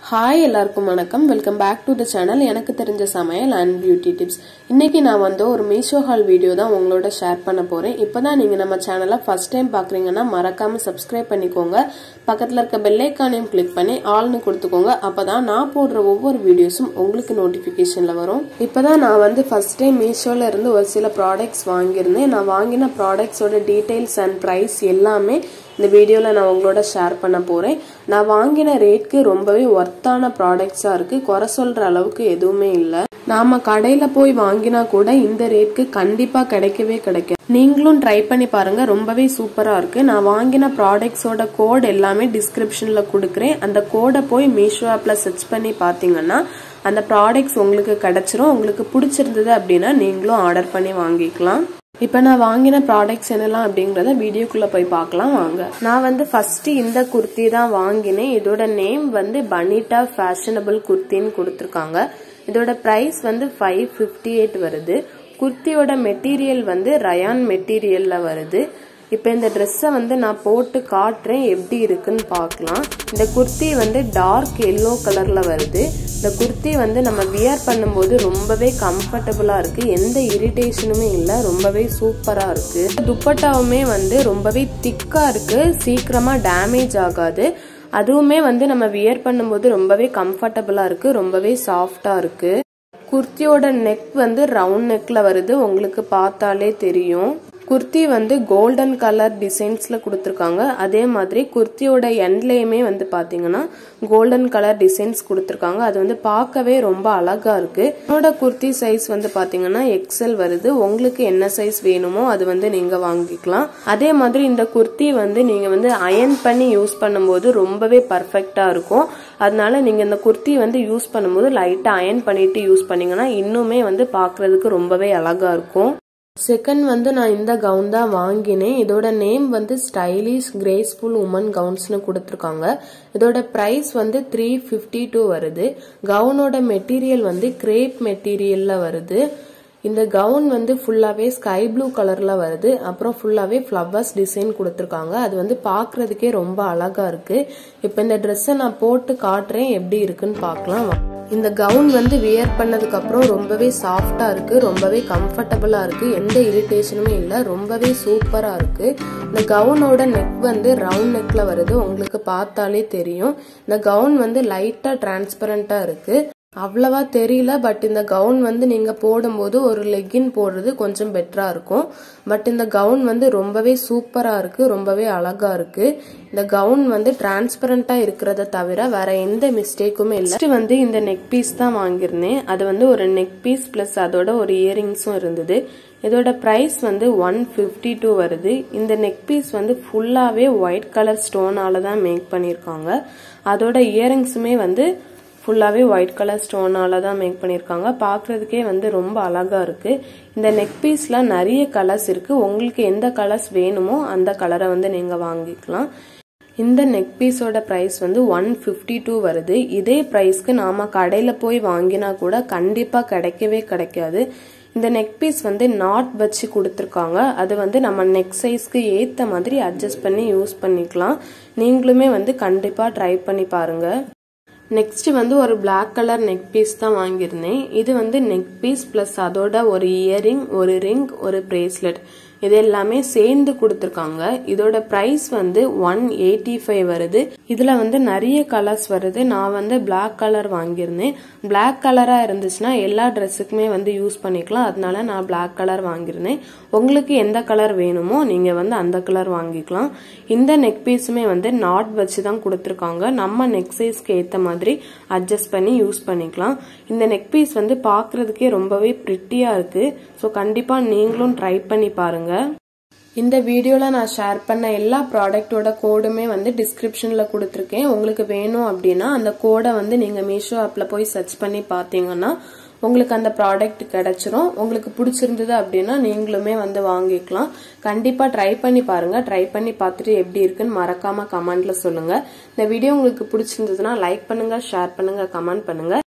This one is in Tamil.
ஹாய் எல்லாருக்கும் வணக்கம் welcome back to the channel எனக்கு தெரிஞ்ச சமையல் அண்ட் பியூட்டி டிப்ஸ் இன்னைக்கு நான் வந்து ஒரு மீஷோ ஹால் வீடியோ தான் உங்களோட ஷேர் பண்ண போறேன் இப்பதான் நீங்க நம்ம சேனலை ஃபர்ஸ்ட் டைம் பாக்குறீங்கன்னா மறக்காம சப்ஸ்கிரைப் பண்ணிக்கோங்க பக்கத்துல இருக்க பெல் ஐக்கானையும் கிளிக் பண்ணி ஆல்னு கொடுத்துக்கோங்க அப்பதான் நான் போடுற ஒவ்வொரு வீடியோஸும் உங்களுக்கு நோட்டிபிகேஷன்ல வரும் இப்பதான் நான் வந்து ஃபர்ஸ்ட் டைம் மீஷோல இருந்து ஒரு சில ப்ராடக்ட்ஸ் வாங்கியிருந்தேன் நான் வாங்கின ப்ராடக்ட்ஸோட டீடைல்ஸ் அண்ட் ப்ரைஸ் எல்லாமே இந்த வீடியோவில் நான் உங்களோட ஷேர் பண்ண போகிறேன் நான் வாங்கின ரேட்க்கு ரொம்பவே ஒர்த்தான ப்ராடக்ட்ஸாக இருக்குது குறை சொல்கிற அளவுக்கு எதுவுமே இல்லை நாம் கடையில் போய் வாங்கினா கூட இந்த ரேட்க்கு கண்டிப்பாக கிடைக்கவே கிடைக்கும் நீங்களும் ட்ரை பண்ணி பாருங்க ரொம்பவே சூப்பராக இருக்குது நான் வாங்கின ப்ராடக்ட்ஸோட கோட் எல்லாமே டிஸ்கிரிப்ஷனில் கொடுக்குறேன் அந்த கோடை போய் மீஷோ ஆப்பில் சர்ச் பண்ணி பார்த்தீங்கன்னா அந்த ப்ராடக்ட்ஸ் உங்களுக்கு கிடைச்சிரும் உங்களுக்கு பிடிச்சிருந்தது அப்படின்னா நீங்களும் ஆர்டர் பண்ணி வாங்கிக்கலாம் இப்போ நான் வாங்கின ப்ராடக்ட்ஸ் என்னெல்லாம் அப்படிங்கிறத வீடியோக்குள்ளே போய் பார்க்கலாம் வாங்க நான் வந்து ஃபர்ஸ்ட் இந்த குர்த்தி தான் வாங்கினேன் இதோட நேம் வந்து பனிட்டா ஃபேஷனபிள் குர்த்தின்னு கொடுத்துருக்காங்க இதோட ப்ரைஸ் வந்து ஃபைவ் ஃபிஃப்டி எயிட் வருது குர்த்தியோட மெட்டீரியல் வந்து ரயான் மெட்டீரியலில் வருது இப்போ இந்த ட்ரெஸ்ஸை வந்து நான் போட்டு காட்டுறேன் எப்படி இருக்குன்னு பார்க்கலாம் இந்த குர்த்தி வந்து டார்க் எல்லோ கலரில் வருது இந்த குர்த்தி வந்து நம்ம வியர் பண்ணும்போது ரொம்பவே கம்ஃபர்டபுளாக இருக்குது எந்த இரிட்டேஷனுமே இல்லை ரொம்பவே சூப்பராக இருக்குது துப்பட்டாவுமே வந்து ரொம்பவே திக்காக இருக்குது சீக்கிரமாக டேமேஜ் ஆகாது அதுவுமே வந்து நம்ம வியர் பண்ணும்போது ரொம்பவே கம்ஃபர்டபுளாக இருக்குது ரொம்பவே சாஃப்டாக இருக்குது குர்த்தியோட நெக் வந்து ரவுண்ட் நெக்ல வருது உங்களுக்கு பார்த்தாலே தெரியும் குர்த்தி வந்து கோல்டன் கலர் டிசைன்ஸ்ல கொடுத்துருக்காங்க அதே மாதிரி குர்த்தியோட எண்ட்லயுமே வந்து பாத்தீங்கன்னா கோல்டன் கலர் டிசைன்ஸ் கொடுத்துருக்காங்க அது வந்து பார்க்கவே ரொம்ப அழகா இருக்கு என்னோட குர்த்தி சைஸ் வந்து பாத்தீங்கன்னா எக்ஸல் வருது உங்களுக்கு என்ன சைஸ் வேணுமோ அது வந்து நீங்க வாங்கிக்கலாம் அதே மாதிரி இந்த குர்த்தி வந்து நீங்க வந்து அயன் பண்ணி யூஸ் பண்ணும்போது ரொம்பவே பர்ஃபெக்டா இருக்கும் அதனால நீங்க இந்த குர்த்தி வந்து யூஸ் பண்ணும்போது லைட்டா அயன் பண்ணிட்டு யூஸ் பண்ணீங்கன்னா இன்னுமே வந்து பாக்குறதுக்கு ரொம்பவே அழகா இருக்கும் செகண்ட் வந்து நான் இந்த கவுன் தான் வாங்கினேன் இதோட நேம் வந்து ஸ்டைலிஷ் கிரேஸ்ஃபுல் உமன் கவுன்ஸ்னு கொடுத்துருக்காங்க இதோட ப்ரைஸ் வந்து த்ரீ ஃபிஃப்டி டூ வருது கவுனோட மெட்டீரியல் வந்து கிரேப் மெட்டீரியல்ல வருது இந்த கவுன் வந்து ஃபுல்லாவே ஸ்கை ப்ளூ கலர்ல வருது அப்புறம் ஃபுல்லாவே ஃப்ளவர்ஸ் டிசைன் கொடுத்துருக்காங்க அது வந்து பாக்குறதுக்கே ரொம்ப அழகா இருக்கு இப்போ இந்த ட்ரெஸ்ஸை நான் போட்டு காட்டுறேன் எப்படி இருக்குன்னு பார்க்கலாம் இந்த கவுன் வந்து வியர் பண்ணதுக்கு அப்புறம் ரொம்பவே சாஃப்டா இருக்கு ரொம்பவே கம்ஃபர்டபுளா இருக்கு எந்த இரிட்டேஷனுமே இல்லை ரொம்பவே சூப்பரா இருக்கு இந்த கவுனோட நெக் வந்து ரவுண்ட் நெக்ல வருது உங்களுக்கு பார்த்தாலே தெரியும் இந்த கவுன் வந்து லைட்டா டிரான்ஸ்பரண்டா இருக்கு அவ்வளவா தெரியல பட் இந்த கவுன் வந்து நீங்க போடும்போது ஒரு லெக்கின் போடுறது கொஞ்சம் பெட்டரா இருக்கும் பட் இந்த கவுன் வந்து ரொம்பவே சூப்பரா இருக்கு ரொம்பவே அழகா இருக்கு இந்த கவுன் வந்து டிரான்ஸ்பரண்டா இருக்கிறத தவிர வேற எந்த மிஸ்டேக்குமே இல்லை வந்து இந்த நெக் பீஸ் தான் வாங்கியிருந்தேன் அது வந்து ஒரு நெக் பீஸ் பிளஸ் அதோட ஒரு இயரிங்ஸும் இருந்தது இதோட ப்ரைஸ் வந்து ஒன் ஃபிஃப்டி டூ வருது இந்த நெக் பீஸ் வந்து ஃபுல்லாவே ஒயிட் கலர் ஸ்டோனால தான் மேக் பண்ணியிருக்காங்க அதோட இயரிங்ஸுமே வந்து ஃபுல்லாகவே ஒயிட் கலர் ஸ்டோனால தான் மேக் பண்ணியிருக்காங்க பார்க்குறதுக்கே வந்து ரொம்ப அழகாக இருக்குது இந்த நெக் பீஸில் நிறைய கலர்ஸ் இருக்குது உங்களுக்கு எந்த கலர்ஸ் வேணுமோ அந்த கலரை வந்து நீங்கள் வாங்கிக்கலாம் இந்த நெக் பீஸோட ப்ரைஸ் வந்து ஒன் ஃபிஃப்டி டூ வருது இதே ப்ரைஸ்க்கு நாம் கடையில் போய் வாங்கினா கூட கண்டிப்பாக கிடைக்கவே கிடைக்காது இந்த நெக் பீஸ் வந்து நாட் வச்சு கொடுத்துருக்காங்க அது வந்து நம்ம நெக் சைஸ்க்கு ஏற்ற மாதிரி அட்ஜஸ்ட் பண்ணி யூஸ் பண்ணிக்கலாம் நீங்களுமே வந்து கண்டிப்பாக ட்ரை பண்ணி பாருங்கள் நெக்ஸ்ட் வந்து ஒரு பிளாக் கலர் நெக் பீஸ் தான் வாங்கியிருந்தேன் இது வந்து நெக் பீஸ் பிளஸ் அதோட ஒரு இயரிங் ஒரு ரிங் ஒரு பிரேஸ்லெட் இது எல்லாமே சேர்ந்து கொடுத்துருக்காங்க இதோட ப்ரைஸ் வந்து ஒன் எயிட்டி ஃபைவ் வருது இதுல வந்து நிறைய கலர்ஸ் வருது நான் வந்து பிளாக் கலர் வாங்கியிருந்தேன் பிளாக் கலரா இருந்துச்சுன்னா எல்லா ட்ரெஸ்ஸுக்குமே வந்து யூஸ் பண்ணிக்கலாம் அதனால நான் பிளாக் கலர் வாங்கியிருந்தேன் உங்களுக்கு எந்த கலர் வேணுமோ நீங்க வந்து அந்த கலர் வாங்கிக்கலாம் இந்த நெக் பீஸுமே வந்து நாட் வச்சு தான் கொடுத்துருக்காங்க நம்ம நெக் சைஸ்க்கு ஏற்ற மாதிரி அட்ஜஸ்ட் பண்ணி யூஸ் பண்ணிக்கலாம் இந்த நெக் பீஸ் வந்து பார்க்கறதுக்கே ரொம்பவே ப்ரிட்டியா இருக்கு ஸோ கண்டிப்பா நீங்களும் ட்ரை பண்ணி பாருங்க இந்த வீடியோவில் நான் ஷேர் பண்ண எல்லா ப்ராடக்ட்டோட கோடுமே வந்து டிஸ்கிரிப்ஷனில் கொடுத்துருக்கேன் உங்களுக்கு வேணும் அப்படின்னா அந்த கோடை வந்து நீங்கள் மீஷோ ஆப்பில் போய் சர்ச் பண்ணி பார்த்தீங்கன்னா உங்களுக்கு அந்த ப்ராடக்ட் கிடைச்சிரும் உங்களுக்கு பிடிச்சிருந்தது அப்படின்னா நீங்களுமே வந்து வாங்கிக்கலாம் கண்டிப்பாக ட்ரை பண்ணி பாருங்க ட்ரை பண்ணி பார்த்துட்டு எப்படி இருக்குன்னு மறக்காம கமெண்ட்ல சொல்லுங்க இந்த வீடியோ உங்களுக்கு பிடிச்சிருந்ததுன்னா லைக் பண்ணுங்க ஷேர் பண்ணுங்க கமெண்ட் பண்ணுங்க